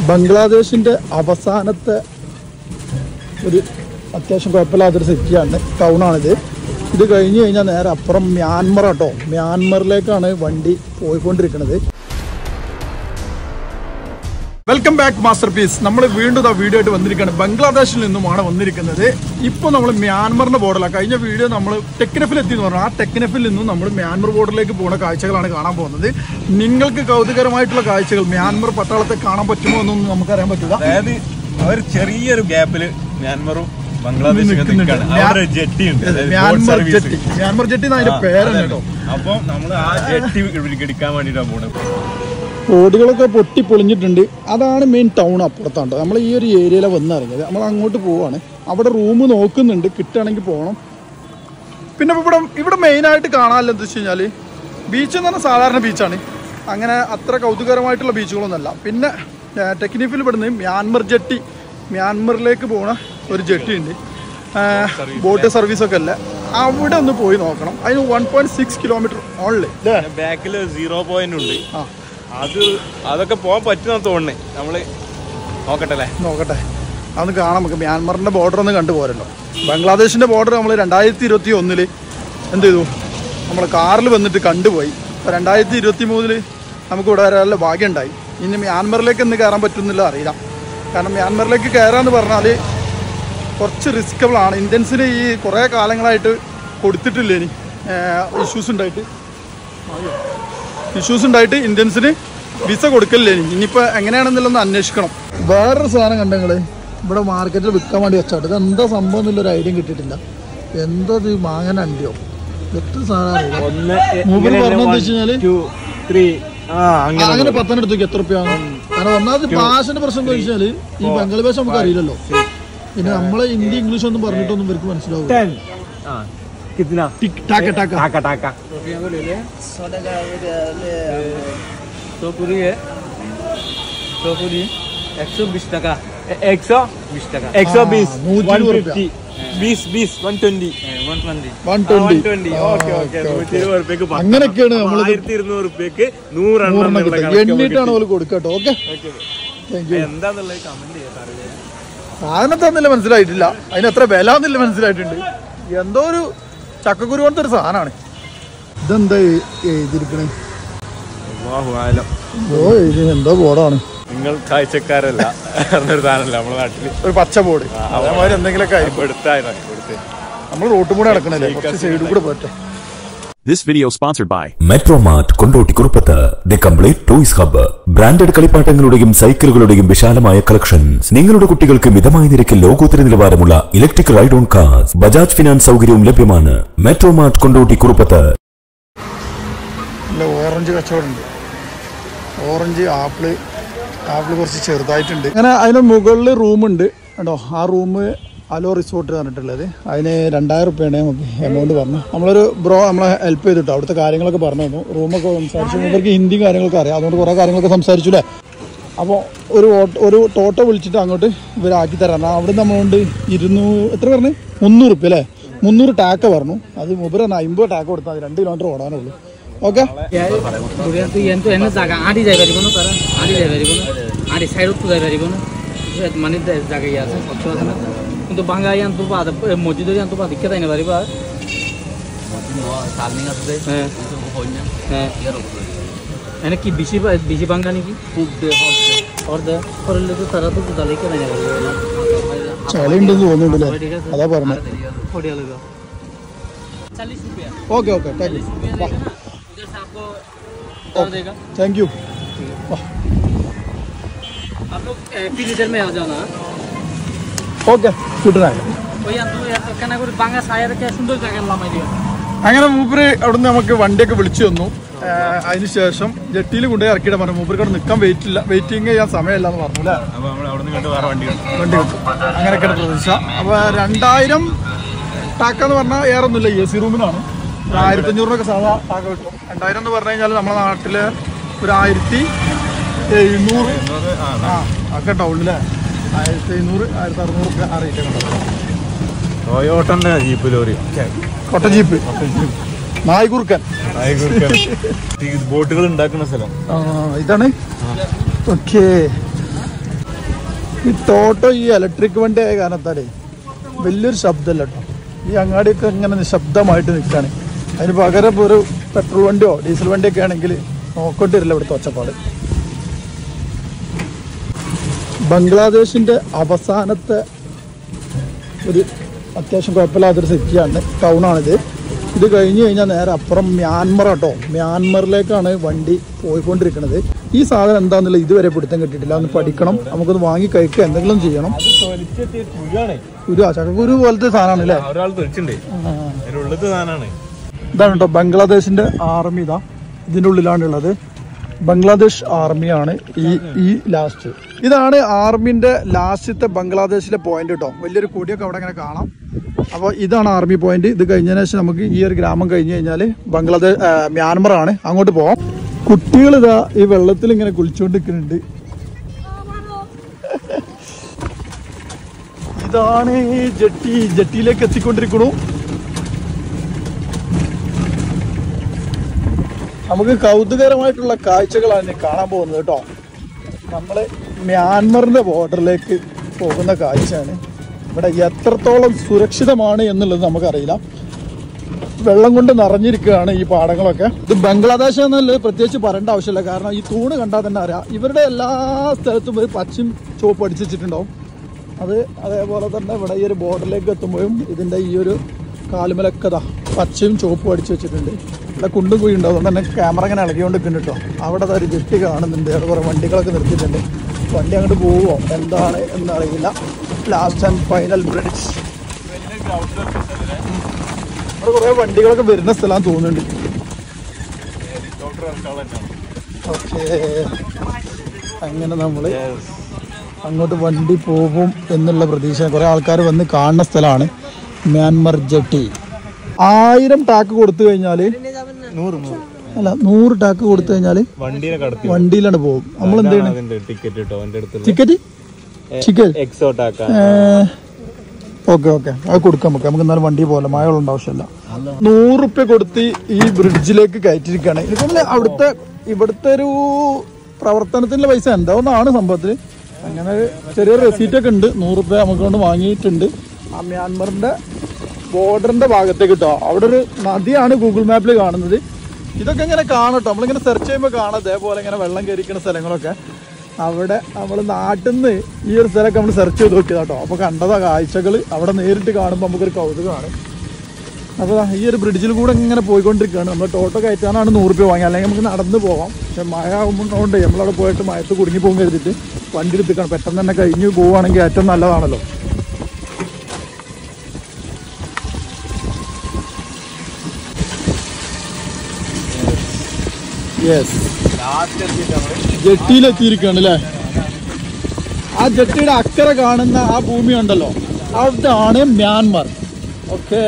ബംഗ്ലാദേശിന്റെ അവസാനത്തെ ഒരു അത്യാവശ്യം കുഴപ്പമില്ലാത്തൊരു സിറ്റിയാണ് ടൗണാണിത് ഇത് കഴിഞ്ഞ് കഴിഞ്ഞാൽ നേരെ അപ്പുറം മ്യാൻമർ കേട്ടോ മ്യാൻമറിലേക്കാണ് വണ്ടി പോയിക്കൊണ്ടിരിക്കുന്നത് വെൽക്കം ബാക്ക് മാസ്റ്റർ പീസ് നമ്മൾ വീണ്ടും ഇതാ വീഡിയോ ആയിട്ട് വന്നിരിക്കുകയാണ് ബംഗ്ലാദേശിൽ നിന്നുമാണ് വന്നിരിക്കുന്നത് ഇപ്പോൾ നമ്മൾ മ്യാൻമറിന്റെ ബോർഡറിലാണ് കഴിഞ്ഞ വീഡിയോ നമ്മൾ ടെക്നഫിൽ എത്തി എന്ന് പറഞ്ഞു ആ ടെക്നഫിൽ നിന്നും നമ്മൾ മ്യാൻമർ ബോർഡറിലേക്ക് പോകുന്ന കാഴ്ചകളാണ് കാണാൻ പോകുന്നത് നിങ്ങൾക്ക് കൗതുകരമായിട്ടുള്ള കാഴ്ചകൾ മ്യാൻമർ പട്ടാളത്തെ കാണാൻ പറ്റുമോ എന്നൊന്നും നമുക്കറിയാൻ പറ്റില്ല അതായത് അവർ ചെറിയൊരു ഗ്യാപ്പില് മ്യാൻമറും ബംഗ്ലാദേശും നിൽക്കുന്നുണ്ട്. നിൽക്കുകയാണ് അവിടെ ഒരു ജെട്ടി ഉണ്ട് അതായത് boat Myanmar service. Jetty Myanmar jetty എന്ന് അതിന്റെ ആ, പേരാണ് അതന്നെ. കേട്ടോ അപ്പൊ നമ്മൾ ആ ജെട്ടി എടുക്കാൻ വേണ്ടിട്ടാണ് പോണത് റോഡുകളൊക്കെ പൊട്ടി പൊളിഞ്ഞിട്ടുണ്ട് അതാണ് മെയിൻ ടൗൺ അപ്പുറത്താണ് നമ്മൾ ഈ ഒരു ഏരിയയിലാണ് വന്നിറങ്ങിയത് നമ്മൾ അങ്ങോട്ട് പോവാണ് അവിടെ റൂം നോക്കുന്നുണ്ട് കിട്ടുകയാണെങ്കിൽ പോകണം പിന്നെ ഇപ്പൊ ഇവിടെ ഇവിടെ മെയിനായിട്ട് കാണാനല്ലോ എന്താ വെച്ച് കഴിഞ്ഞാൽ ബീച്ച് എന്ന് പറഞ്ഞാൽ സാധാരണ ബീച്ചാണ് അങ്ങനെ അത്ര കൗതുകരമായിട്ടുള്ള ബീച്ചുകളൊന്നുമല്ല പിന്നെ ടെക്നിഫിൽ ഇവിടുന്ന് മ്യാൻമർ ജെട്ടി മ്യാൻമറിലേക്ക് പോണ ഒരു ജെട്ടി ഉണ്ട് ബോട്ട് സർവീസൊക്കെ അല്ല അവിടെ ഒന്ന് പോയി നോക്കണം അതിന് one point six kilometre only അല്ലേ ബാക്കിൽ സീറോ പോയിന്റ് ഉണ്ട് ആ അത് അതൊക്കെ പോകാൻ പറ്റുന്ന തോന്നണേ നമ്മള് നോക്കട്ടെ അല്ലേ നോക്കട്ടെ അതൊന്ന് കാണാം നമുക്ക് മ്യാൻമറിന്റെ ബോർഡർ ഒന്ന് കണ്ടുപോരല്ലോ ബംഗ്ലാദേശിന്റെ ബോർഡർ നമ്മൾ രണ്ടായിരത്തി ഇരുപത്തി ഒന്നില് എന്ത് ചെയ്തു നമ്മൾ കാറിൽ വന്നിട്ട് കണ്ടുപോയി അപ്പോൾ രണ്ടായിരത്തി ഇരുപത്തി മൂന്നില് നമുക്ക് ഇവിടെ വരാനുള്ള ഭാഗ്യം ഉണ്ടായി ഇനി മ്യാൻമറിലേക്ക് എന്ന് കയറാൻ പറ്റുന്നില്ല അറിയില്ല കാരണം മ്യാൻമറിലേക്ക് കയറാന്ന് പറഞ്ഞാൽ കുറച്ച് റിസ്ക്കബിൾ ആണ് ഇന്ത്യൻസിന് ഈ കുറേ കാലങ്ങളായിട്ട് കൊടുത്തിട്ടില്ല ഇനി ഇഷ്യൂസ് ഉണ്ടായിട്ട് ഇഷ്യൂസ് ഉണ്ടായിട്ട് ഇന്ത്യൻസിന് വിസ കൊടുക്കലില്ല ഇനി ഇനിയിപ്പോൾ എങ്ങനെയാണെന്നുള്ളൊന്ന് അന്വേഷിക്കണം വേറൊരു സാധനം കണ്ട നിങ്ങള് ഇവിടെ മാർക്കറ്റിൽ വിൽക്കാൻ വേണ്ടി വെച്ചാട്ട് ഇത് എന്താ സംഭവം എന്നുള്ളൊരു ഐഡിയ കിട്ടിയിട്ടില്ല എന്താ ഇത് മാങ്ങന അണ്ടിയോ എത്ര സാധനം ഒന്ന് മൂപ്പര് പറഞ്ഞതെന്ന് വെച്ച് കഴിഞ്ഞാല് ത്രീ ആ അങ്ങനെ അങ്ങനെ പത്തനടുത്തേക്ക് എത്ര റുപ്യാണ് കാരണം ഒന്നാമത് ഭാഷന്റെ പ്രശ്നം എന്ന് വെച്ചാല് ഈ ബംഗാളി ഭാഷ നമുക്ക് അറിയില്ലല്ലോ പിന്നെ നമ്മളെ ഹിന്ദി ഇംഗ്ലീഷ് ഒന്നും പറഞ്ഞിട്ടൊന്നും ഇവർക്ക് മനസ്സിലാവും ടെൻ ആ കിतना ടിക് ടാക്ക ടാക്ക टाका टाका सौ पूरी है सौ पूरी एक सौ बीस टका एक सौ बीस टका एक सौ बीस हाँ, नूറ്റി वन ഇരുപത് फिफ्टी बीस बीस one twenty one twenty one one twenty twenty okay okay നൂറ്റി ഇരുപത് റുപ്യക്ക് പത്ത്. അങ്ങനെയൊക്കെയാണ് അപ്പൊ നമ്മളിത് ആയിരത്തി ഇരുന്നൂറ് റുപ്യക്ക് നൂറെണ്ണം നൂറെണ്ണം എന്നുള്ള കിട്ടും കണക്ക് എണ്ണീട്ടാണ് നമുക്ക് ഓല് കൊടുക്കട്ടോ ഓക്കെ കിട്ടി. താങ്ക് യു എന്താന്നുള്ളത് കമന്റ് ചെയ്യാം അറിയാം സാധനം തന്നില്ല മനസ്സിലായിട്ടില്ല അതിന് എത്ര വില എന്നില്ല മനസ്സിലായിട്ടുണ്ട് എന്തോ ഒരു ചക്കക്കുരു പോലത്തെ ഒരു സാധനമാണ് ഇതെന്താ എ- എഴുതിയിരിക്കണേ അല്ലാഹു ആലം ഓ ഇത് എന്തോ ബോർഡാണ് നിങ്ങൾ കാഴ്ചക്കാരല്ല എന്നൊരു സാധനമല്ല നമ്മുടെ നാട്ടില് ഒരു പച്ച ബോർഡ് അതേമാതിരി എന്തെങ്കിലുമൊക്കെ ആയിരിക്കും എടുത്തായിരുന്നു എടുത്ത് നമ്മൾ റോട്ടും കൂടെ നടക്കണല്ലേ കുറച്ച് സൈഡിൽ കൂടെ പോട്ടെ This video sponsored by Metromart Kondotty Kuruppath the complete toys hub branded കളിപ്പാട്ടങ്ങളുടെയും സൈക്കിളുകളുടെയും വിശാലമായ കളക്ഷൻസ് നിങ്ങളുടെ കുട്ടികൾക്ക് മിതമായ നിരക്കിൽ ലോകോത്തര നിലവാരമുള്ള electric ride on cars Bajaj finance സൗകര്യവും ലഭ്യമാണ് മെട്രോമാർട്ട് കൊണ്ടോട്ടി കുറുപ്പത്ത് നല്ല ഓറഞ്ച് കച്ചവടമുണ്ട് ഓറഞ്ച് ആപ്പിള് ആപ്പിള് കുറച്ച് ചെറുതായിട്ടുണ്ട് അങ്ങനെ അതിന് മുകളിൽ റൂമുണ്ട് കേട്ടോ ആ റൂം അലോ റിസോർട്ട് പറഞ്ഞിട്ടുള്ളത് അതിന് രണ്ടായിരം റുപ്യാണ് നമുക്ക് എമൗണ്ട് പറഞ്ഞു നമ്മളൊരു ബ്രോ നമ്മളെ ഹെൽപ്പ് ചെയ്തിട്ടോ അവിടുത്തെ കാര്യങ്ങളൊക്കെ പറഞ്ഞു തന്നു റൂമൊക്കെ സംസാരിച്ചു ഇവർക്ക് ഹിന്ദി കാര്യങ്ങളൊക്കെ അറിയാം അതുകൊണ്ട് കുറേ കാര്യങ്ങളൊക്കെ സംസാരിച്ചു അല്ലേ അപ്പോൾ ഒരു ഓട്ടോ ഒരു ടോട്ടോ വിളിച്ചിട്ട് അങ്ങോട്ട് ഇവരാക്കി തരാം അവിടുന്ന് എമൗണ്ട് ഇരുന്നൂറ് എത്ര പറഞ്ഞു മുന്നൂറ് റുപ്യ അല്ലേ മുന്നൂറ് ടാക്ക പറഞ്ഞു അത് മുമ്പ് അമ്പത് ടാക്ക കൊടുത്താൽ മതി രണ്ട് കിലോമീറ്റർ ഓടാനുള്ളൂ ഓക്കെ তো এনতো এনে জাগা আদি যাই পারিব না তারা আদি যাই পারিব না আদি সাইডত যাই পারিব না মানে জায়গা ইয়ে আছে কষ্ট আছে না কিন্তু বাঙ্গা ইয়ান তো বাদ মসজিদের ইয়ান তো বাদ দিকে তাই না পারিবা হ্যাঁ হ্যাঁ এনে কি বেশি বা- বেশি বাঙ্গা নাকি অর্ধ করলে তো তারা তো দালিকে তাই না পারিব ചളിയുണ്ടെന്ന് തോന്നുന്നുണ്ടല്ലേ ঠিক আছে അതാ പറഞ്ഞത് ফটিয়া লইবা चालीस रुपया ഓക്കെ ഓക്കെ താങ്ക് യു इधर से आपको कर देगा താങ്ക് യു आप लोग पी लीटर में आ जाना ഓക്കെ കിട്ടണായി ওই তো কেন করে বাঙ্গা সায়ের কে সুন্দর জায়গা লামাই দিও അങ്ങനെ മൂപ്പര് അവിടുന്ന് നമുക്ക് വണ്ടിയൊക്കെ വിളിച്ചു തന്നു അതിന് ശേഷം ജെട്ടിയിൽ കൊണ്ടുപോയി ഇറക്കിയിട്ട് പറഞ്ഞു മൂപ്പർക്ക് അവിടെ നിൽക്കാൻ വെയിറ്റ് ഇല്ല വെയിറ്റിംഗ് ചെയ്യാൻ സമയമില്ല എന്ന് പറഞ്ഞു അല്ലേ അപ്പൊ നമ്മൾ അവിടെ നിന്ന് കണ്ട് വേറെ വണ്ടി കിട്ടും വണ്ടി കിട്ടും അങ്ങനെയൊക്കെയാണ് പ്രതീക്ഷ അപ്പോൾ രണ്ടായിരം ടാക്ക എന്ന് പറഞ്ഞാൽ ഏറെ ഒന്നുമില്ല എ സി റൂമിനാണ് ഒരു ആയിരത്തി അഞ്ഞൂറിനൊക്കെ സാധാ ടാക്ക കിട്ടും രണ്ടായിരം എന്ന് പറഞ്ഞു കഴിഞ്ഞാൽ നമ്മുടെ നാട്ടിൽ ഒരു ആയിരത്തി എഴുന്നൂറ് ആ ഒക്കെ ടൗണിലെ ആയിരത്തി എഴുന്നൂറ് ആയിരത്തി അറുന്നൂറ് ഒക്കെ ആ റേറ്റ് ഒക്കെ ടൊയോട്ടന്റെ ജീപ്പ് ലോറി കൊട്ട ജീപ്പ് നായ്കുറുക്കൻ ബോട്ടുകൾ ഉണ്ടാക്കുന്ന സ്ഥലം ആ, ഇതാണ് ഓക്കെ ഈ ടോട്ടോ ഈ ഇലക്ട്രിക് വണ്ടി ആയ കാരണത്താലേ വലിയൊരു ശബ്ദമല്ല കേട്ടോ ഈ അങ്ങാടിയൊക്കെ ഇങ്ങനെ നിശബ്ദമായിട്ട് നിൽക്കുകയാണ് അതിന് പകരം ഇപ്പോൾ ഒരു പെട്രോൾ വണ്ടിയോ ഡീസൽ വണ്ടിയൊക്കെ ആണെങ്കിൽ നോക്കേണ്ടി വരില്ല ഇവിടുത്തെ ഒച്ചപ്പാട് ബംഗ്ലാദേശിൻ്റെ അവസാനത്തെ ഒരു അത്യാവശ്യം കുഴപ്പമില്ലാത്തൊരു സിറ്റിയാണ് ടൗണാണിത് ഇത് കഴിഞ്ഞ് കഴിഞ്ഞാൽ നേരെ അപ്പുറം മ്യാൻമർ കേട്ടോ മ്യാൻമറിലേക്കാണ് വണ്ടി പോയിക്കൊണ്ടിരിക്കുന്നത് ഈ സാധനം എന്താണെന്നുള്ളത് ഇതുവരെ പിടുത്തം കിട്ടിയിട്ടില്ല ഒന്ന് പഠിക്കണം നമുക്കൊന്ന് വാങ്ങി കഴിക്കുക എന്തെങ്കിലും ചെയ്യണം ഒരു ചക്കക്കുരു പോലത്തെ സാധനമാണ് അല്ലേ ഒരാൾ തെളിച്ചുണ്ട് അതിന്റെ ഉള്ളത്തെ സാധനമാണ് ഇതാണ് കേട്ടോ ബംഗ്ലാദേശിന്റെ ആർമി ഇതാ ഇതിൻ്റെ ഉള്ളിലാണ് ഉള്ളത് ബംഗ്ലാദേശ് ആർമിയാണ് ഈ ഈ ലാസ്റ്റ് ഇതാണ് ആർമിന്റെ ലാസ്റ്റത്തെ ബംഗ്ലാദേശിലെ പോയിന്റ് കേട്ടോ വലിയൊരു കൊടിയൊക്കെ അവിടെ ഇങ്ങനെ കാണാം അപ്പോൾ ഇതാണ് ആർമി പോയിന്റ് ഇത് കഴിഞ്ഞതിന് ശേഷം നമുക്ക് ഈ ഒരു ഗ്രാമം കഴിഞ്ഞ് കഴിഞ്ഞാൽ ബംഗ്ലാദേശ് ആ, മ്യാൻമർ ആണ് അങ്ങോട്ട് പോവാം കുട്ടികൾ ഇതാ ഈ വെള്ളത്തിൽ ഇങ്ങനെ കുളിച്ചുകൊണ്ട് നിൽക്കുന്നുണ്ട് ഇതാണ് ഈ ജെട്ടി ജെട്ടിയിലേക്ക് എത്തിക്കൊണ്ടിരിക്കണു നമുക്ക് കൗതുകരമായിട്ടുള്ള കാഴ്ചകളാണ് ഇനി കാണാൻ പോകുന്നത് കേട്ടോ നമ്മൾ മ്യാൻമറിന്റെ ബോർഡറിലേക്ക് പോകുന്ന കാഴ്ചയാണ് ഇവിടെ എത്രത്തോളം സുരക്ഷിതമാണ് എന്നുള്ളത് നമുക്കറിയില്ല വെള്ളം കൊണ്ട് നിറഞ്ഞിരിക്കുകയാണ് ഈ പാടങ്ങളൊക്കെ ഇത് ബംഗ്ലാദേശ് എന്നുള്ളത് പ്രത്യേകിച്ച് പറയേണ്ട ആവശ്യമില്ല കാരണം ഈ തൂണ് കണ്ടാൽ തന്നെ അറിയാം ഇവരുടെ എല്ലാ സ്ഥലത്തും ഒരു പച്ചയും ചുവപ്പ് അടിച്ച് വെച്ചിട്ടുണ്ടാവും അത് അതേപോലെ തന്നെ ഇവിടെ ഈ ഒരു ബോർഡറിലേക്ക് എത്തുമ്പോഴും ഇതിൻ്റെ ഈ ഒരു കാലുമലൊക്കെ ദാ പച്ചയും ചുവപ്പും അടിച്ച് വെച്ചിട്ടുണ്ട് ഇവിടെ കുണ്ടും കുഴി ഉണ്ട് അതുകൊണ്ട് തന്നെ ക്യാമറ ഇങ്ങനെ ഇളകിക്കൊണ്ട് നിൽക്കുന്നുണ്ട് കേട്ടോ അവിടെ ദാ ഒരു ജെട്ടി കാണുന്നുണ്ട് അവിടെ കുറേ വണ്ടികളൊക്കെ നിർത്തിയിട്ടുണ്ട് വണ്ടി അങ്ങോട്ട് പോവുമോ എന്താണ് എന്നറിയില്ല ലാസ്റ്റ് ആൻഡ് ഫൈനൽ ബ്രിഡ്ജ് ഇവിടെ കുറേ വണ്ടികളൊക്കെ വരുന്ന സ്ഥലം തോന്നുന്നുണ്ട് ഓക്കേ അങ്ങനെ നമ്മൾ അങ്ങോട്ട് വണ്ടി പോകും എന്നുള്ള പ്രതീക്ഷ കുറേ ആൾക്കാർ വന്ന് കാണുന്ന സ്ഥലമാണ് മ്യാൻമർ ജെട്ടി ആയിരം ടാക്ക് കൊടുത്തു കഴിഞ്ഞാൽ അല്ല നൂറ് ടാക്ക് കൊടുത്തു കഴിഞ്ഞാൽ വണ്ടീനെ കടത്തി വണ്ടിയിലാണ് പോകും നമ്മൾ എന്ത് ചെയ്യണം അതിന്റെ ടിക്കറ്റ് കിട്ടോ എന്റെ അടുത്തുള്ള ടിക്കറ്റ് ടിക്കറ്റ് എക്സോട്ടാക്ക ഓക്കെ ഓക്കെ അത് കൊടുക്കാം നമുക്ക് നമുക്ക് എന്നാലും വണ്ടി പോലെ മഴകളുണ്ട് ആവശ്യമില്ല നൂറ് റുപ്യ കൊടുത്ത് ഈ ബ്രിഡ്ജിലേക്ക് കയറ്റിയിരിക്കുകയാണ് ഇതിപ്പോൾ അവിടുത്തെ ഇവിടുത്തെ ഒരു പ്രവർത്തനത്തിൻ്റെ പൈസ എന്താവുന്നതാണ് സംഭവത്തിൽ അങ്ങനെ ഒരു ചെറിയൊരു റെസീറ്റ് ഒക്കെ ഉണ്ട് നൂറ് റുപ്യ നമുക്ക് കൊണ്ട് വാങ്ങിയിട്ടുണ്ട് ആ മ്യാൻമറിന്റെ ബോർഡറിന്റെ ഭാഗത്തേക്ക് കിട്ടോ അവിടെ ഒരു നദിയാണ് ഗൂഗിൾ മാപ്പിൽ കാണുന്നത് ഇതൊക്കെ ഇങ്ങനെ കാണട്ടോ നമ്മളിങ്ങനെ സെർച്ച് ചെയ്യുമ്പോൾ കാണാം അതേപോലെ ഇങ്ങനെ വെള്ളം കയറിക്കുന്ന സ്ഥലങ്ങളൊക്കെ അവിടെ നമ്മൾ നാട്ടിൽ നിന്ന് ഈ ഒരു സ്ഥലമൊക്കെ നമ്മൾ സെർച്ച് ചെയ്ത് നോക്കിയതാ കേട്ടോ അപ്പോൾ കണ്ടതാ കാഴ്ചകൾ അവിടെ നേരിട്ട് കാണുമ്പോൾ നമുക്കൊരു കൗതുകമാണ് അപ്പോൾ ഈ ഒരു ബ്രിഡ്ജിൽ കൂടെ ഇങ്ങനെ പോയിക്കൊണ്ടിരിക്കുകയാണ് നമ്മൾ ടോട്ടോ കയറ്റാനാണ് നൂറ് രൂപ വാങ്ങി അല്ലെങ്കിൽ നമുക്ക് നടന്ന് പോവാം പക്ഷെ മഴ ആകുമ്പോണ്ട് നമ്മളവിടെ പോയിട്ട് മഴത്ത് കുടുങ്ങി പോകും കരുതിയിട്ട് വണ്ടി എടുത്തിക്കണം പെട്ടെന്ന് തന്നെ കഴിഞ്ഞ് പോവുകയാണെങ്കിൽ ഏറ്റവും നല്ലതാണല്ലോ യെസ് ജെട്ടിയിലെത്തിയിരിക്കുകയാണ് അല്ലേ ആ ജെട്ടിയുടെ അക്കരെ കാണുന്ന ആ ഭൂമി ഉണ്ടല്ലോ അതാണ് മ്യാൻമർ ഓക്കെ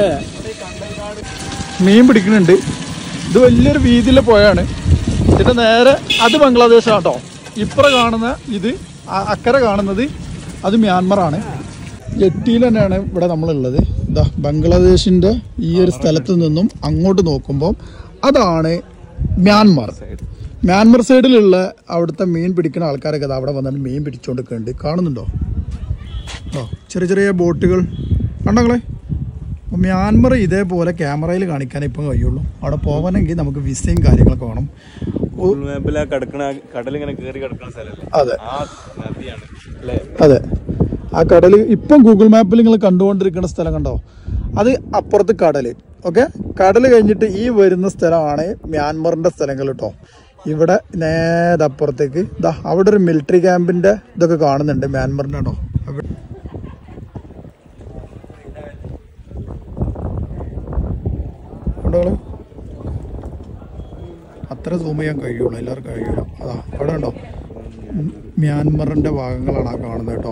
മീൻ പിടിക്കുന്നുണ്ട് ഇത് വലിയൊരു വീതിയിലെ പുഴയാണ് ഇതിന്റെ നേരെ അത് ബംഗ്ലാദേശാണ് കേട്ടോ ഇപ്പുറ കാണുന്ന ഇത് ആ അക്കരെ കാണുന്നത് അത് മ്യാൻമറാണ് ജെട്ടിയിൽ തന്നെയാണ് ഇവിടെ നമ്മളുള്ളത് ഇതാ ബംഗ്ലാദേശിന്റെ ഈ ഒരു സ്ഥലത്ത് നിന്നും അങ്ങോട്ട് നോക്കുമ്പോൾ അതാണ് മ്യാൻമർ മ്യാൻമർ സൈഡിലുള്ള അവിടുത്തെ മീൻ പിടിക്കുന്ന ആൾക്കാരൊക്കെ ദാ അവിടെ വന്നിട്ട് മീൻ പിടിച്ചുകൊണ്ടിരിക്കുന്നുണ്ട് കാണുന്നുണ്ടോ ഓ ചെറിയ ചെറിയ ബോട്ടുകൾ കണ്ടങ്ങളെ അപ്പോൾ മ്യാൻമർ ഇതേപോലെ ക്യാമറയിൽ കാണിക്കാനേ ഇപ്പം കഴിയുള്ളൂ അവിടെ പോകാനെങ്കിൽ നമുക്ക് വിസയും കാര്യങ്ങളൊക്കെ വേണം ഗൂഗിൾ മാപ്പിൽ ആ കിടക്കണ കടൽ ഇങ്ങനെ കയറി കിടക്കുന്ന സ്ഥലല്ലേ അതെ ആ നദിയാണ് അല്ലേ അതെ ആ കടൽ ഇപ്പം ഗൂഗിൾ മാപ്പിൽ നിങ്ങൾ കണ്ടുകൊണ്ടിരിക്കുന്ന സ്ഥലം കണ്ടോ അത് അപ്പുറത്ത് കടൽ ഓക്കെ കടൽ കഴിഞ്ഞിട്ട് ഈ വരുന്ന സ്ഥലമാണ് മ്യാൻമറിന്റെ സ്ഥലങ്ങൾ കേട്ടോ ഇവിടെ നേരെ അപ്പുറത്തേക്ക് ഇതാ അവിടെ ഒരു മിലിറ്ററി ക്യാമ്പിന്റെ ഇതൊക്കെ കാണുന്നുണ്ട് മ്യാൻമറിന്റെ കേട്ടോ അവിടെ കണ്ടോ നിങ്ങള്? അത്ര സൂം ചെയ്യാൻ കഴിയുള്ളൂ എല്ലാവർക്കും കഴിയുള്ളൂ അതാ അവിടെ ഉണ്ടോ ഉം, മ്യാൻമറിന്റെ ഭാഗങ്ങളാണ് ആ കാണുന്നത് കേട്ടോ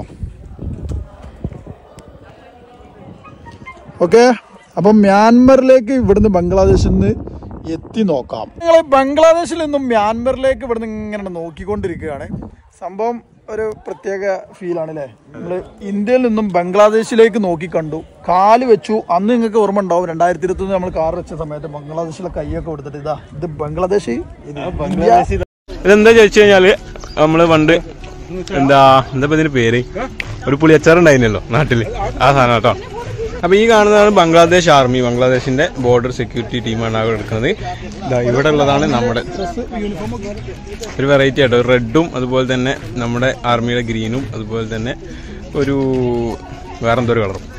ഓക്കെ അപ്പം മ്യാൻമറിലേക്ക് ഇവിടുന്ന് ബംഗ്ലാദേശിൽ നിന്ന് എത്തി നോക്കാം നിങ്ങൾ ബംഗ്ലാദേശിൽ നിന്നും മ്യാൻമറിലേക്ക് ഇവിടുന്ന് ഇങ്ങനെ നോക്കിക്കൊണ്ടിരിക്കുകയാണ് സംഭവം ഒരു പ്രത്യേക ഫീലാണ് അല്ലേ നമ്മൾ ഇന്ത്യയിൽ നിന്നും ബംഗ്ലാദേശിലേക്ക് നോക്കി കണ്ടു കാല് വെച്ചു അന്ന് നിങ്ങൾക്ക് ഓർമ്മ ഉണ്ടാവും രണ്ടായിരത്തി ഇരുപത്തി നമ്മൾ കാർ വെച്ച സമയത്ത് ബംഗ്ലാദേശിലെ കൈയൊക്കെ കൊടുത്തിട്ട് ഇതാ ഇത് ബംഗ്ലാദേശ് ഇത് ഇന്ത്യ ഇതെന്താ ചോദിച്ചു കഴിഞ്ഞാല് നമ്മള് പണ്ട് എന്താ എന്താ ഇപ്പൊ ഇതിന്റെ പേര് ഒരു പുളിയച്ചാർ ഉണ്ടായിരുന്നല്ലോ നാട്ടില് ആ സാധനം കേട്ടോ അപ്പൊ ഈ കാണുന്നതാണ് ബംഗ്ലാദേശ് ആർമി ബംഗ്ലാദേശിന്റെ ബോർഡർ സെക്യൂരിറ്റി ടീമാണ് അവിടെ എടുക്കുന്നത് ദാ ഇവിടെ ഉള്ളതാണ് നമ്മുടെ ഒരു വെറൈറ്റി ആട്ടോ റെഡും അതുപോലെ തന്നെ നമ്മുടെ ആർമിയുടെ ഗ്രീനും അതുപോലെ തന്നെ ഒരു വേറെന്തോ ഒരു കളറും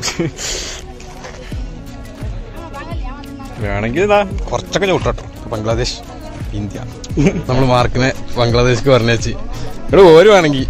വേണമെങ്കിൽ ഇതാ കുറച്ചൊക്കെ ചൂട്ടോ ബംഗ്ലാദേശ് ഇന്ത്യ നമ്മൾ മാർക്കിനെ ബംഗ്ലാദേശിക്ക് പറഞ്ഞേച്ച് ഇവിടെ ഓര് വേണമെങ്കിൽ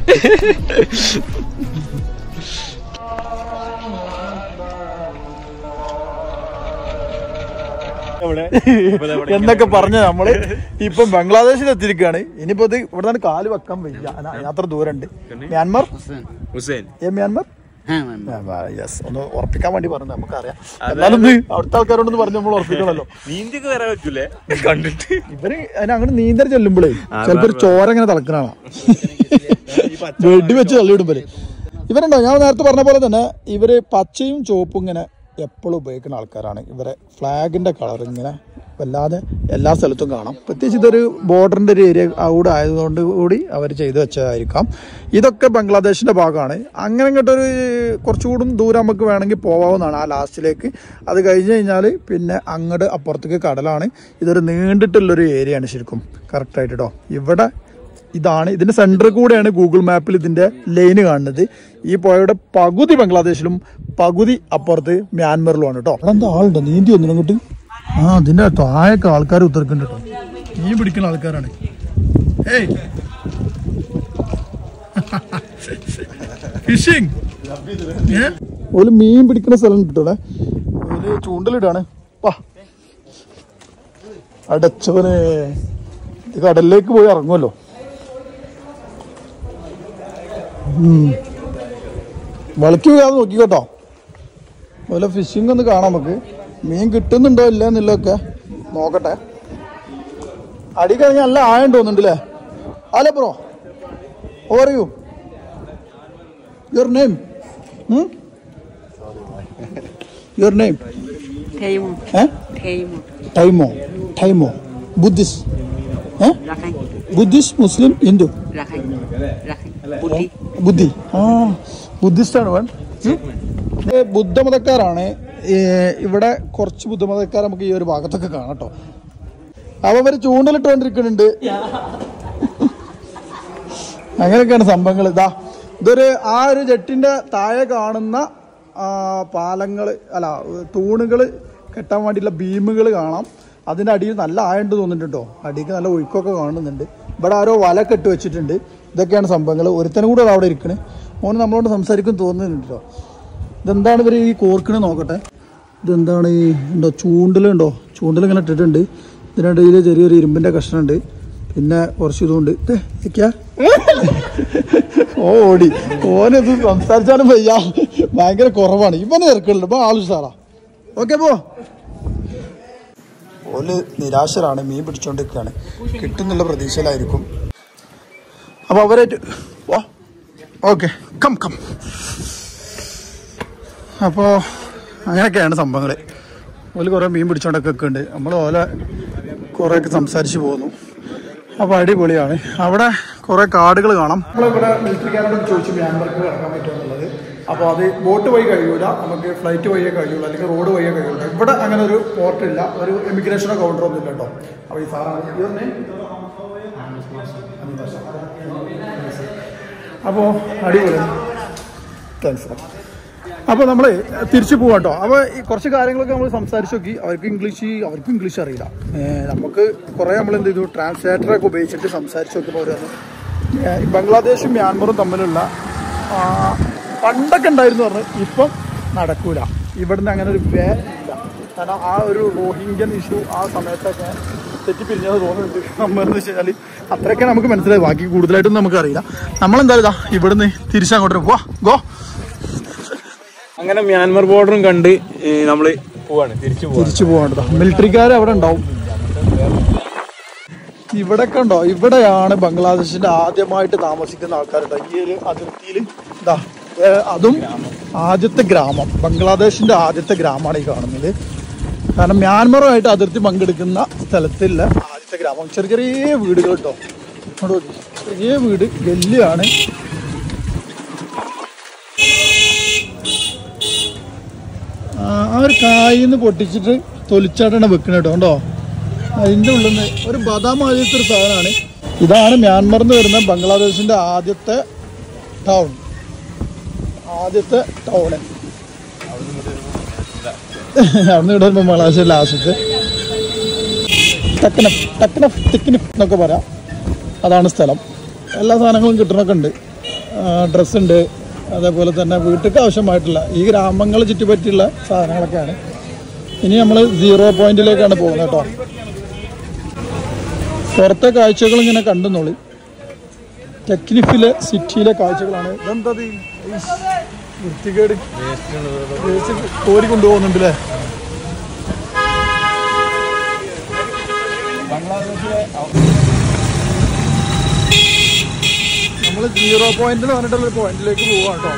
എന്നൊക്കെ പറഞ്ഞ് നമ്മള് ഇപ്പം ബംഗ്ലാദേശിൽ എത്തിയിരിക്കുകയാണ് ഇനിയിപ്പോ ഇത് ഇവിടെ നിന്ന് കാല് വെക്കാൻ വയ്യ അന- അത്ര ദൂരമുണ്ട് മ്യാൻമർ ഹുസൈൻ ഏ മ്യാൻമർ হ্যাঁ ম্যাম യെസ് ഒന്ന് ഉറപ്പിക്കാൻ വേണ്ടി പറഞ്ഞു നമുക്കറിയാം എന്നാലും ഇത് അവിടുത്തെ ആൾക്കാരോടൊന്ന് പറഞ്ഞ് നമ്മൾ ഉറപ്പിക്കണല്ലോ നീന്തിക്ക് വരാൻ പറ്റൂലേ കണ്ടിട്ട് ഇവര് അതിന് അങ്ങനെ നീന്തൽ ചെല്ലുമ്പോഴേ ചിലപ്പോ ഒരു ചോര ഇങ്ങനെ തിളക്കണാണ് വെടി വെച്ച് തള്ളിയിടുമ്പോഴേ ഇവരുണ്ടോ ഞാൻ നേരത്തെ പറഞ്ഞ പോലെ തന്നെ ഇവര് പച്ചയും ചുവപ്പും ഇങ്ങനെ എപ്പോഴും ഉപയോഗിക്കുന്ന ആൾക്കാരാണ് ഇവരെ ഫ്ലാഗിന്റെ കളർ ഇങ്ങനെ വല്ലാതെ എല്ലാ സ്ഥലത്തും കാണാം പ്രത്യേകിച്ച് ഇതൊരു ബോർഡറിന്റെ ഒരു ഏരിയ അവിടെ ആയതുകൊണ്ട് കൂടി അവർ ചെയ്തു വെച്ചതായിരിക്കാം ഇതൊക്കെ ബംഗ്ലാദേശിന്റെ ഭാഗമാണ് അങ്ങനെ ഇങ്ങോട്ടൊരു കുറച്ചുകൂടും ദൂരം നമുക്ക് വേണമെങ്കിൽ പോകാവുന്നതാണ് ആ ലാസ്റ്റിലേക്ക് അത് കഴിഞ്ഞ് കഴിഞ്ഞാൽ പിന്നെ അങ്ങോട്ട് അപ്പുറത്തേക്ക് കടലാണ് ഇതൊരു നീണ്ടിട്ടുള്ളൊരു ഏരിയ ആണ് ശരിക്കും കറക്റ്റായിട്ട് കേട്ടോ ഇവിടെ ഇതാണ് ഇതിന്റെ സെന്ററിൽ കൂടെയാണ് ഗൂഗിൾ മാപ്പിൽ ഇതിന്റെ ലൈന് കാണുന്നത് ഈ പുഴയുടെ പകുതി ബംഗ്ലാദേശിലും പകുതി അപ്പുറത്ത് മ്യാൻമറിലുമാണ് കേട്ടോ അവിടെ എന്താ ആളുണ്ടോ നീന്തി ഒന്നും അങ്ങോട്ട് ആ അതിന്റെ താഴൊക്കെ ആൾക്കാർ ഉത്തർക്കുന്നുണ്ട് കേട്ടോ മീൻ പിടിക്കുന്ന ആൾക്കാരാണ് ഏയ് ഫിഷിംഗ് ഒരു മീൻ പിടിക്കുന്ന സ്ഥലം കിട്ടൂടെ ഒരു ചൂണ്ടലിടാണ് വാ അടച്ചവനെ ഇത് കടലിലേക്ക് പോയി ഇറങ്ങുമല്ലോ വിളക്ക് വീഴാതെ നോക്കി കേട്ടോ അതുപോലെ ഫിഷിംഗ് ഒന്ന് കാണാം നമുക്ക് മീൻ കിട്ടുന്നുണ്ടോ ഇല്ല എന്നുള്ളതൊക്കെ നോക്കട്ടെ അടി കഴിഞ്ഞാൽ നല്ല ആയം തോന്നുന്നുണ്ട് അല്ലേ അല്ലേ ബ്രോ ഓറിയൂ your name your name Thầy một, ഏ thầy một, ടൈമോ ടൈമോ ബുദ്ധിസ്റ്റ് ഏ Rakhine, Buddhist Muslim Hindu Rakhine, Rakhine, Budi, ബുദ്ധി ആ ബുദ്ധിസ്റ്റാണ് വേൺ ബുദ്ധമതക്കാരാണ് ഏ, ഇവിടെ കുറച്ച് ബുദ്ധമതക്കാർ നമുക്ക് ഈ ഒരു ഭാഗത്തൊക്കെ കാണാം കേട്ടോ അപ്പൊ അവര് ചൂണ്ടലിട്ടുകൊണ്ടിരിക്കുന്നുണ്ട് അങ്ങനെയൊക്കെയാണ് സംഭവങ്ങൾ ഇതാ ഇതൊരു ആ ഒരു ജെട്ടിന്റെ താഴെ കാണുന്ന പാലങ്ങൾ അല്ല തൂണുകൾ കെട്ടാൻ വേണ്ടിയുള്ള ബീമുകൾ കാണാം അതിന്റെ അടിയിൽ നല്ല ആയുണ്ട് തോന്നുന്നുണ്ട് കേട്ടോ അടിക്ക് നല്ല ഒഴുക്കൊക്കെ കാണുന്നുണ്ട് ഇവിടെ ആരോ വല കെട്ട് വെച്ചിട്ടുണ്ട് ഇതൊക്കെയാണ് സംഭവങ്ങൾ ഒരുത്തനും കൂടെ അവിടെ ഇരിക്കണേ മോന് നമ്മളോട് സംസാരിക്കും തോന്നുന്നുണ്ട് കേട്ടോ ഇതെന്താണ് ഇവർ ഈ കോർക്കണേ നോക്കട്ടെ ഇതെന്താണ് ഈ ഉണ്ടോ ചൂണ്ടലുണ്ടോ ചൂണ്ടൽ ഇങ്ങനെ ഇട്ടിട്ടുണ്ട് ഇതിനിടയിൽ ചെറിയൊരു ഇരുമ്പിന്റെ കഷ്ണമുണ്ട് പിന്നെ കുറച്ച് ഇതുണ്ട് ഇത് ഇതൊക്കെയാ? ഓ ഓടി ഓനത് സംസാരിച്ചാലും വയ്യ ഭയങ്കര കുറവാണ് ഇവന് തിരക്കുള്ളൂ ഇപ്പൊ ആളു സാറാ ഓക്കെ പോ ഓല് നിരാശരാണ് മീൻ പിടിച്ചോണ്ടിരിക്കുകയാണ് കിട്ടുന്നുള്ള പ്രതീക്ഷയിലായിരിക്കും അപ്പൊ അവരായിട്ട് വാ ഓക്കെ കം കം അപ്പോൾ അങ്ങനെയൊക്കെയാണ് സംഭവങ്ങൾ ഓല് കുറേ മീൻ പിടിച്ചോണ്ടൊക്കെ ഒക്കെ ഉണ്ട് നമ്മൾ ഓല കുറേയൊക്കെ സംസാരിച്ച് പോകുന്നു അപ്പോൾ അടിപൊളിയാണ് അവിടെ കുറേ കാടുകൾ കാണാം നമ്മളിവിടെ മിലിറ്ററിക്കാരോട് ചോദിച്ചു മ്യാൻമർക്ക് കിടക്കാൻ പറ്റുമെന്നുള്ളത് അപ്പോൾ അത് ബോട്ട് വഴി കഴിയൂല നമുക്ക് ഫ്ലൈറ്റ് വഴിയേ കഴിയുള്ളൂ അല്ലെങ്കിൽ റോഡ് വഴിയേ കഴിയുള്ളൂ ഇവിടെ അങ്ങനെ ഒരു പോർട്ടില്ല ഒരു ഇമിഗ്രേഷനോ കൗണ്ടറോ ഒന്നും ഇല്ല കേട്ടോ അപ്പോൾ ഈ സാറാണ് ഇതൊന്നേ അപ്പോൾ അടിപൊളി താങ്ക്സ് അപ്പോൾ നമ്മൾ തിരിച്ചു പോവാം കേട്ടോ അപ്പോൾ ഈ കുറച്ച് കാര്യങ്ങളൊക്കെ നമ്മൾ സംസാരിച്ച് നോക്കി അവർക്ക് ഇംഗ്ലീഷ് അവർക്ക് ഇംഗ്ലീഷ് അറിയില്ല ഏ, നമുക്ക് കുറേ നമ്മൾ എന്ത് ചെയ്തു ട്രാൻസ്ലേറ്ററൊക്കെ ഉപയോഗിച്ചിട്ട് സംസാരിച്ച് നോക്കിയപ്പോൾ അവർ പറഞ്ഞു ഏ, ഈ ബംഗ്ലാദേശും മ്യാൻമറും തമ്മിലുള്ള ആ, പണ്ടൊക്കെ ഉണ്ടായിരുന്നു പറഞ്ഞു ഇപ്പം നടക്കൂല ഇവിടുന്ന് അങ്ങനെ ഒരു വേ ഇല്ല കാരണം ആ ഒരു റോഹിംഗ്യൻ ഇഷ്യൂ ആ സമയത്തൊക്കെ തെറ്റിപ്പിരിഞ്ഞത് തോന്നുന്നുണ്ട് നമ്മളെന്ന് വെച്ച് കഴിഞ്ഞാൽ അത്രയൊക്കെ നമുക്ക് മനസ്സിലായി ബാക്കി കൂടുതലായിട്ടൊന്നും നമുക്കറിയില്ല നമ്മളെന്തായാലും ഇതാ ഇവിടുന്ന് തിരിച്ചങ്ങോട്ട് പോവാ ഗോ അങ്ങനെ മ്യാൻമർ ബോർഡറും കണ്ട് ഏ, നമ്മള് പോവാണ് തിരിച്ചു പോവാണ് തിരിച്ചു പോകേണ്ടതാ മിലിറ്ററിക്കാർ അവിടെ ഉണ്ടാവും ഇവിടെയൊക്കെ ഉണ്ടോ ഇവിടെയാണ് ബംഗ്ലാദേശിന്റെ ആദ്യമായിട്ട് താമസിക്കുന്ന ആൾക്കാരുണ്ടോ ഈ ഒരു അതിർത്തിയിൽ ഇതാ ഏ, അതും ആദ്യത്തെ ഗ്രാമം ബംഗ്ലാദേശിന്റെ ആദ്യത്തെ ഗ്രാമമാണ് ഈ കാണുന്നത് കാരണം മ്യാൻമറുമായിട്ട് അതിർത്തി പങ്കെടുക്കുന്ന സ്ഥലത്തുള്ള ആദ്യത്തെ ഗ്രാമം ചെറിയ ചെറിയ വീടുകൾ കേട്ടോ ഇങ്ങോട്ട് നോക്ക്. ചെറിയ വീട് ഗല്ലിയാണ് ആ ആ ഒരു കായിന്ന് പൊട്ടിച്ചിട്ട് തൊലിച്ചാട്ടാണ് വെക്കണ കേട്ടോ കണ്ടോ അതിൻ്റെ ഉള്ളിൽ നിന്ന് ഒരു ബദാം ആദ്യത്തെ ഒരു സാധനമാണ് ഇതാണ് മ്യാൻമറിൽ നിന്ന് വരുന്ന ബംഗ്ലാദേശിൻ്റെ ആദ്യത്തെ ടൗൺ ആദ്യത്തെ ടൗണ് അവിടുന്ന് ഇവിടെ വരുമ്പോൾ ബംഗ്ലാദേശ് ലാസ്റ്റത്തെ ടക്കനഫ് ടക്കനഫ് തിക്കനഫ് എന്നൊക്കെ പറയാം അതാണ് സ്ഥലം എല്ലാ സാധനങ്ങളും കിട്ടണമൊക്കെ ഉണ്ട് ഡ്രസ്സ് ഉണ്ട് അതേപോലെ തന്നെ വീട്ടിലേക്ക് ആവശ്യമായിട്ടുള്ള ഈ ഗ്രാമങ്ങൾ ചുറ്റിപ്പറ്റിയുള്ള സാധനങ്ങളൊക്കെയാണ് ഇനി നമ്മൾ സീറോ പോയിന്റിലേക്കാണ് പോകുന്നത് കേട്ടോ പുറത്തെ കാഴ്ചകൾ ഇങ്ങനെ കണ്ടെന്നോളി ടെക്നിഫിലെ സിറ്റിയിലെ കാഴ്ചകളാണ് ഇതെന്തത് ഈസ്, വൃത്തികേട് വേസ്റ്റ് കോരി കൊണ്ടുപോകുന്നുണ്ട് അല്ലേ നമ്മൾ സീറോ പോയിന്റ് എന്ന് പറഞ്ഞിട്ടുള്ള ഒരു പോയിന്റിലേക്ക് പോവാം കേട്ടോ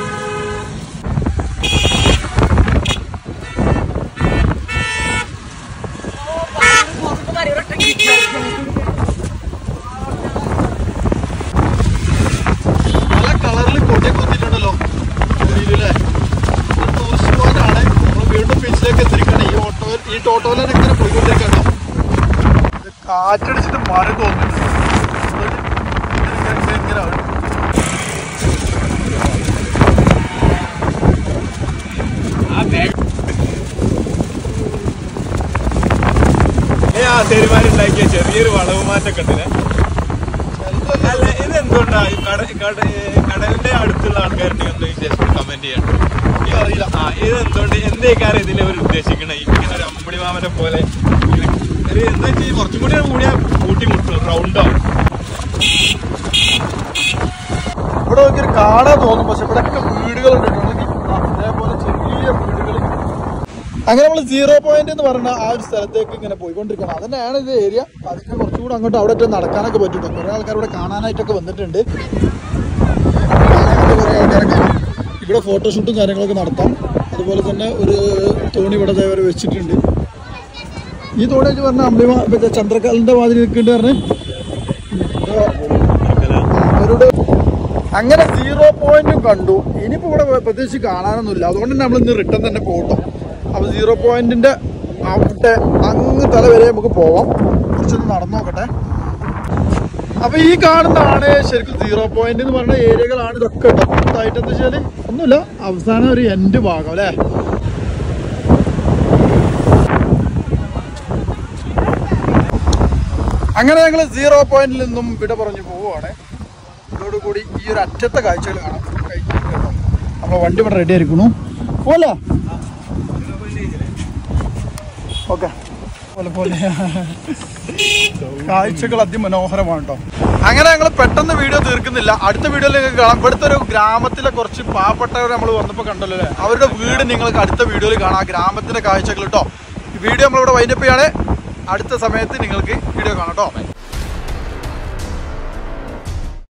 പല കളറിൽ കൊടിയൊക്കെ കുത്തിയിട്ടുണ്ടല്ലോ ഇതിലല്ലേ? ഇത് ടൂറിസ്റ്റ് point ആണ്. നമ്മള് വീണ്ടും ബീച്ചിലേക്ക് എത്തിയിരിക്കുകയാണ് ഈ ഓട്ടോ ഈ ടോട്ടോയിലാണ് ഇങ്ങനെ പോയിക്കൊണ്ടിരിക്കുകയാണ് ഇത് കാറ്റടിച്ചിട്ട് മരം തോന്നുന്നുണ്ട് ഇങ്ങനെ ഇങ്ങനെ ഇങ്ങനെ ആണ്. ഏ ആ തെരുമാരുണ്ടാക്കിയ ചെറിയൊരു വളവ് മാറ്റൊക്കെ ഉണ്ടല്ലേ അല്ല ഇത് എന്തുകൊണ്ടാ ഈ കട കട- ഏ, കടലിന്റെ അടുത്തുള്ള ആൾക്കാരുടെ എന്തോ ജസ്റ്റ് കമന്റ് ചെയ്യണം എനിക്ക് അറിയില്ല ആ ഇത് എന്തുകൊണ്ട് എന്തേക്കാരം ഇതിനെ ഒരു ഉദ്ദേശിക്കണേ ഇങ്ങനെ ഒരു അമ്പടി മാമനെ പോലെ ഇങ്ങനെ ഒരു എന്താ വെച്ചാൽ കുറച്ചും കൂടി കൂടിയാ കൂട്ടി മുട്ടും റൗണ്ടാവും ഇവിടെ നോക്കിയൊരു കാണാൻ തോന്നും പക്ഷെ ഇവിടെയൊക്കെ വീടുകളുണ്ട് കേട്ടോ. ആ, ഇതേപോലെ ചെറിയ വീടുകൾ അങ്ങനെ നമ്മൾ സീറോ പോയിന്റ് എന്ന് പറയുന്ന ആ ഒരു സ്ഥലത്തേക്ക് ഇങ്ങനെ പോയിക്കൊണ്ടിരിക്കണം അതന്നെയാണ് ഇത് ഏരിയ അതൊക്കെ കുറച്ചുകൂടെ അങ്ങോട്ട് അവിടെ ഒറ്റ നടക്കാനൊക്കെ പറ്റും കുറെ ആൾക്കാർ ഇവിടെ കാണാനായിട്ടൊക്കെ വന്നിട്ടുണ്ട് കാണാനായിട്ട് കുറെ ആൾക്കാരൊക്കെ ഇവിടെ ഫോട്ടോഷൂട്ടും കാര്യങ്ങളൊക്കെ നടത്താം അതുപോലെ തന്നെ ഒരു തോണി ഇവിടെ ദേ വരെ വെച്ചിട്ടുണ്ട് ഈ തോണി വെച്ച് പറഞ്ഞാൽ അമ്പിമ മറ്റേ ചന്ദ്രകാലിന്റെ മാതിരി നിൽക്കുന്നുണ്ട് പറഞ്ഞ് അവരുടെ അങ്ങനെ സീറോ പോയിന്റും കണ്ടു ഇനിയിപ്പോ ഇവിടെ പ്രത്യേകിച്ച് കാണാനൊന്നുമില്ല അതുകൊണ്ട് തന്നെ നമ്മൾ ഇന്ന് റിട്ടേൺ തന്നെ പോകട്ടോ അപ്പൊ സീറോ പോയിന്റിന്റെ അവിടെ അങ്ങ് തല വരെ നമുക്ക് പോവാം കുറച്ചൊന്ന് നടന്നു നോക്കട്ടെ അപ്പൊ ഈ കാണുന്നതാണ് ശരിക്കും സീറോ പോയിന്റ് എന്ന് പറയുന്ന ഏരിയകളാണ് ഇതൊക്കെ കേട്ടോ മൊത്തമായിട്ട് എന്താ വെച്ചാല് ഒന്നുമില്ല അവസാനം ഒരു എൻഡ് ഭാഗം അല്ലേ അങ്ങനെ ഞങ്ങൾ സീറോ പോയിന്റിൽ നിന്നും വിട പറഞ്ഞു പോവുകയാണ് ഇതോടുകൂടി ഈ ഒരു അറ്റത്തെ കാഴ്ചകൾ കാണാം കഴിഞ്ഞിട്ട് കേട്ടോ. നമ്മളെ വണ്ടി ഇവിടെ റെഡി ആയിരിക്കണു പോലെ ഓക്കെ പോലെ പോലെ കാഴ്ചകൾ അതിമനോഹരമാണ് കേട്ടോ അങ്ങനെ ഞങ്ങൾ പെട്ടെന്ന് വീഡിയോ തീർക്കുന്നില്ല അടുത്ത വീഡിയോയിൽ നിങ്ങൾക്ക് കാണാം ഇവിടുത്തെ ഒരു ഗ്രാമത്തിലെ കുറച്ച് പാവപ്പെട്ടവർ നമ്മൾ വന്നപ്പോൾ കണ്ടല്ലോ അല്ലേ അവരുടെ വീട് നിങ്ങൾക്ക് അടുത്ത വീഡിയോയിൽ കാണാം ആ ഗ്രാമത്തിന്റെ കാഴ്ചകൾ കേട്ടോ ഈ വീഡിയോ നമ്മളിവിടെ വൈൻഡപ്പ് ചെയ്യാണ് അടുത്ത സമയത്ത് നിങ്ങൾക്ക് വീഡിയോ കാണാം കേട്ടോ